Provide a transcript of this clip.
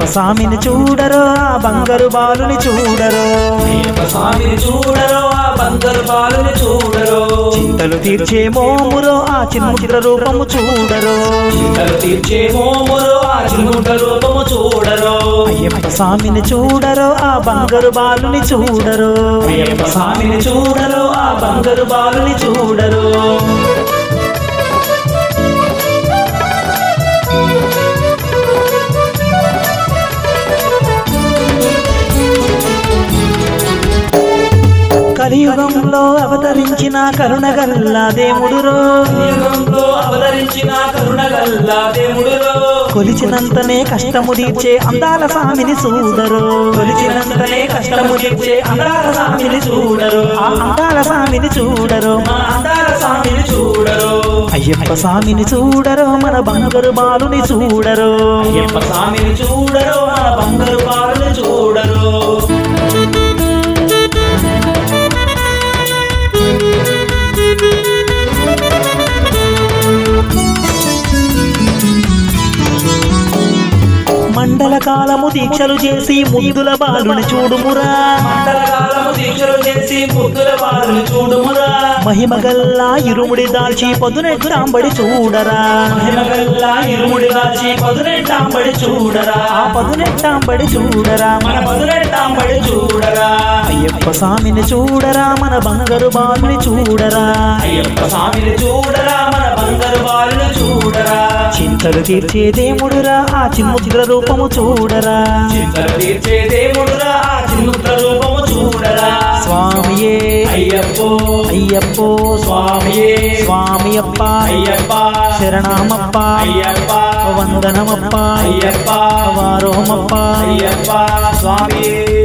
స్వామిని చూడరో ఆ బంగారు బాలుని చూడరో అయ్యప్ప స్వామిని చూడరో ఆ బంగారు బాలుని చూడరో చింతలు తీర్చే మోమురో ఆ చిన్ముద్ర రూపము చూడరో చింతలు తీర్చే మోమురో ఆ చిన్ముద్ర రూపము చూడరో అయ్యప్ప స్వామిని చూడరో ఆ బంగారు బాలుని చూడరో అయ్యప్ప స్వామిని చూడరో ఆ బంగారు బాలుని చూడరో కలియుగంలో అవతరించిన కరుణగల్ల దేవుడురో యుగంలో అవతరించిన కరుణగల్లా దేవుడురో కొలిచినంతనే కష్టము తీర్చే అందాల స్వామిని చూడరో కొలిచినంతనే కష్టము తీర్చే అందాల స్వామిని చూడరు ఆ అందాల స్వామిని చూడరో మా అందాల స్వామిని చూడరు అయ్యప్ప స్వామిని చూడరో మన బంగారు బాలుని చూడరో అయ్యప్ప స్వామిని చూడరు మన బంగారు బాలుని చూడరు మండల కాలము దీక్షలు చేసి ముద్దుల బాలుని చూడుమురా మండల కాలము దీక్షలు చేసి ముద్దుల బాలుని చూడుమురా మహిమగల్లా ఇరుముడి దాల్చి పొదునెట్టాంబడి చూడరా మహిమగల్లా ఇరుముడి దాచి పదునెట్టాంబడి చూడరా ఆ పదునెట్టాంబడి చూడరా మన పదునెట్టాంబడి చూడరా అయ్యప్ప స్వామిని చూడరా మన బంగారు బాలుని చూడరా అయ్యప్ప స్వామిని చూడరా మన బంగారు బాలుని చూడరా చింతలు తీర్చే దేవుడురా ఆ చిన్ముద్ర రూపము చూడరా చింతలు తీర్చే దేవుడురా ఆ చిన్ముద్ర రూపము చూడరా స్వామియే అయ్యప్పో అయ్యప్పో స్వామియే స్వామి అప్ప అయ్యప్ప శరణమప్ప అయ్యప్ప వందనమప్ప అయ్యప్ప వారోమప్ప అయ్యప్ప స్వామియే